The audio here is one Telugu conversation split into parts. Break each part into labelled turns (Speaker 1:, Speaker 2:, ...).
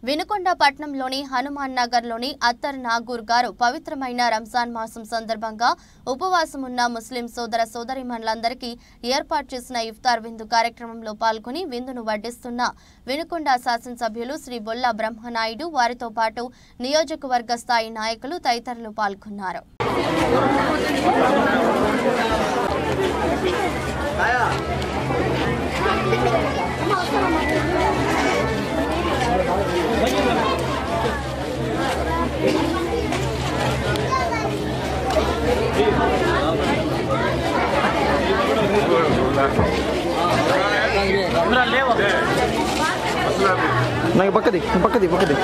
Speaker 1: వినుకొండ పట్నంలోని హనుమాన్ నగర్లోని అత్తర్ నాగూర్ గారు పవిత్రమైన రంజాన్ మాసం సందర్భంగా ఉపవాసం ఉన్న ముస్లిం సోదర సోదరిమణులందరికీ ఏర్పాటు చేసిన ఇఫ్తార్ విందు కార్యక్రమంలో పాల్గొని విందును వడ్డిస్తున్న వినుకొండ శాసనసభ్యులు శ్రీ బొల్ల బ్రహ్మనాయుడు వారితో పాటు నియోజకవర్గ స్థాయి నాయకులు తదితరులు పాల్గొన్నారు
Speaker 2: నాకు పక్కది పక్కది పక్కది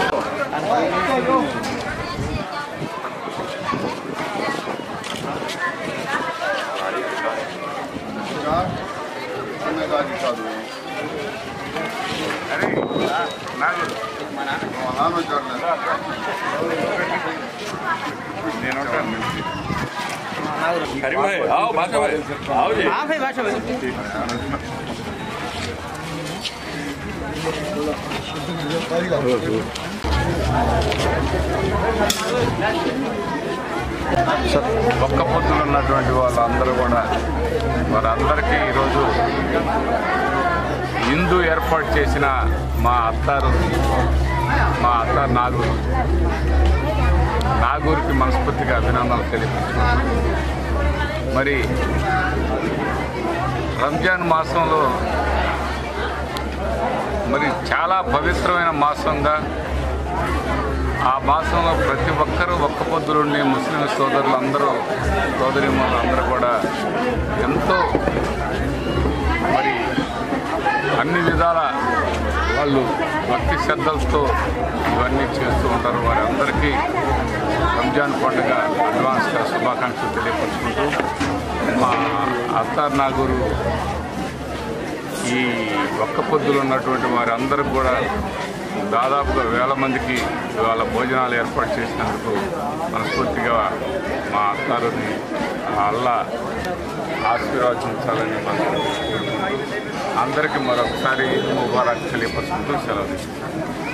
Speaker 3: अरे भाई आओ भाषा भाई आओ जी
Speaker 4: ఒక్క పొద్దులు ఉన్నటువంటి వాళ్ళందరూ కూడా వారందరికీ ఈరోజు హిందూ ఏర్పాటు చేసిన మా అత్తారు మా అత్తారు నాగూరు నాగూరికి మనస్ఫూర్తిగా అభినందనలు తెలియపరుస్తున్నాను మరి రంజాన్ మాసంలో మరి చాలా పవిత్రమైన మాసంగా ఆ మాసంలో ప్రతి ఒక్కరూ ఒక్క పొద్దులుండి ముస్లిం సోదరులందరూ సోదరిమణులు అందరూ కూడా ఎంతో మరి అన్ని విధాల వాళ్ళు భక్తి శ్రద్ధలతో ఇవన్నీ చేస్తూ ఉంటారు వారందరికీ రంజాన్ పండుగ అడ్వాన్స్గా శుభాకాంక్షలు తెలియపరుచుకుంటూ మా అత్తార్ నాగూరు ఈ ఒక్క పొద్దులు ఉన్నటువంటి వారందరూ కూడా దాదాపుగా వేల మందికి ఇవాళ భోజనాలు ఏర్పాటు చేసినందుకు మనస్ఫూర్తిగా మా అత్తారుని ఆ అల్లా ఆశీర్వదించాలని మనం అందరికీ మరొకసారి ముబారక్ తెలియపరుచుకుంటూ సెలవు తీసుకుంటాం